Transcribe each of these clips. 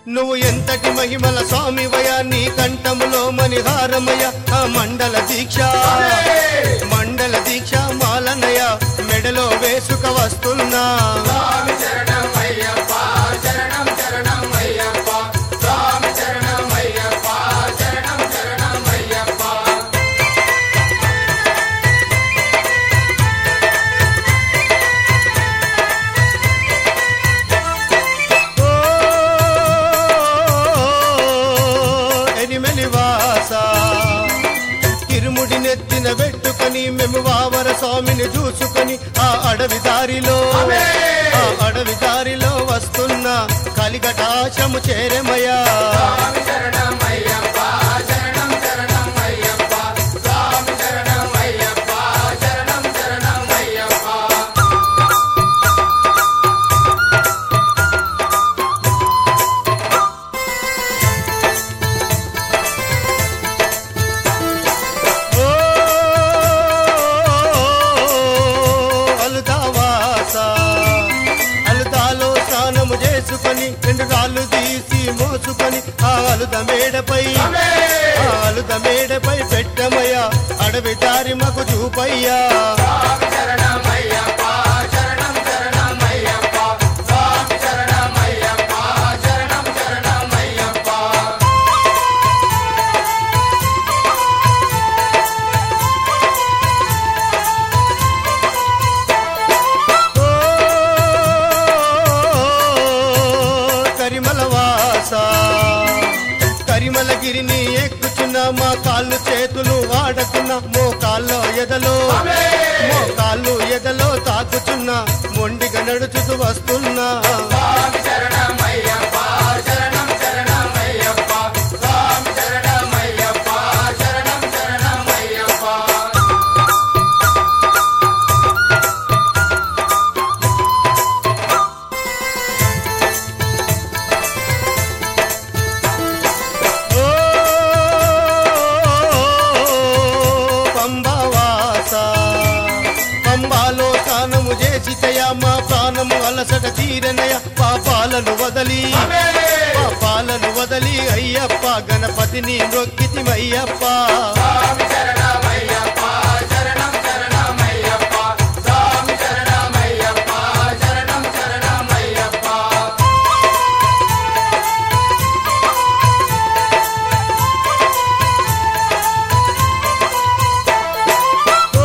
నువ్వు ఎంతటి మహిమల స్వామివయ నీ కంఠములో మణిహారమయ ఆ మండల దీక్ష మండల దీక్ష మాలనయ మెడలో వేసుక వస్తున్నా స్వామి శరణం అయ్యప్ప శరణం శరణం అయ్యప్ప స్వామి శరణం అయ్యప్ప శరణం శరణం అయ్యప్ప ఓ ఎనిమెలివాస ఇరుముడి నెత్తిన పెట్టుకొని మేము వావర స్వామిని చూసుకొని ఆ అడవి దారిలో ఆ అడవి దారిలో వస్తున్న కలిగటాశము చేరమయ్యా స్వామి శరణం అయ్యప్ప శరణం శరణం అయ్యప్ప స్వామి శరణం అయ్యప్ప శరణం శరణం అయ్యప్ప ఓ అలుదావాస అలుదాలో స్నానము చేసుకొని రెండు రాళ్ళు తీసి మోసుకొని ఆ అలుద మేడపై ఆ అలుద మేడపై పెట్టమయ్యా అడవి దారి మాకు చూపయ్యా స్వామి శరణం అయ్యప్ప శరణం శరణం అయ్యప్ప స్వామి శరణం అయ్యప్ప శరణం శరణం అయ్యప్ప ఓ కరిమల వాస కరిమలగిరిని ఎక్కుచున్న మా కాళ్ళు చేతులు వాడకున్న మోకాల్లో ఎదలో మోకాళ్ళు ఎదలో తాకుచున్న మొండిగా నడుచుతూ వస్తున్నా స్వామి శరణం అయ్యప్ప శరణం శరణం అయ్యప్ప స్వామి శరణం అయ్యప్ప శరణం శరణం అయ్యప్ప ఓ పంబావాస పంబాలో స్నానము చేసితయ మా ప్రాణము అలసట తీరనయ పాపాలను వదలి పాపాలను వదలి అయ్యప్ప గణపతిని మొక్కితిమయ్యప్ప స్వామి శరణం అయ్యప్ప శరణం శరణం అయ్యప్ప స్వామి శరణం అయ్యప్ప శరణం శరణం అయ్యప్ప ఓ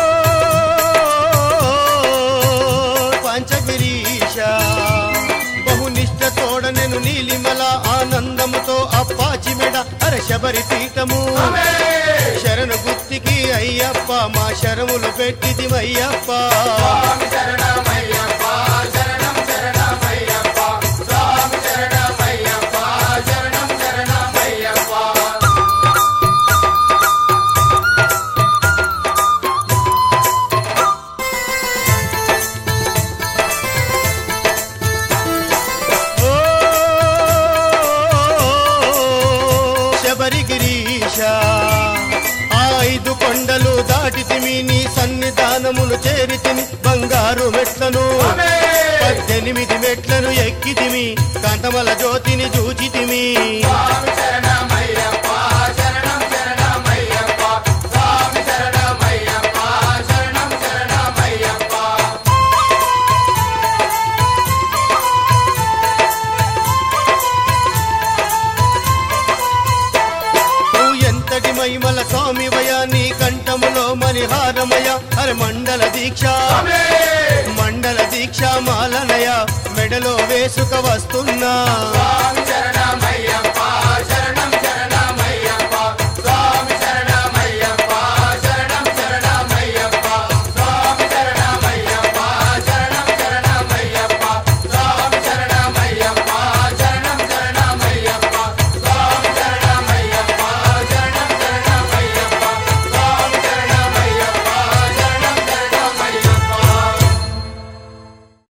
పంచగిరీశ బహునిష్ట తోడ నేను నీలిమల ఆనందముతో అప్పాచి మెడ అర శబరి పీఠము శరణు గుత్తికి అయ్యప్ప మా శరములు పెట్టిదిమయ్యప్ప స్వామి శరణం అయ్యప్ప శరణం శరణం అయ్యప్ప స్వామి శరణం అయ్యప్ప శరణం శరణం అయ్యప్ప ఓ శబరిగిరీశ ఆ ఐదు కొండలు దాటితిమి నీ సన్నిధానమును చేరితిమి బంగారు మెట్లను పద్దెనిమిది మెట్లను ఎక్కితిమి కాంతమల జ్యోతిని చూచితిమి స్వామి శరణం అయ్యప్ప శరణం శరణం అయ్యప్ప స్వామి శరణం అయ్యప్ప శరణం శరణం అయ్యప్ప నువ్వు ఎంతటి మహిమల స్వామివయ నీ కంఠములో మణిహారమయ హర మండల దీక్ష మండల దీక్ష మాలనయ మెడలో వేసుక వస్తున్నా స్వామి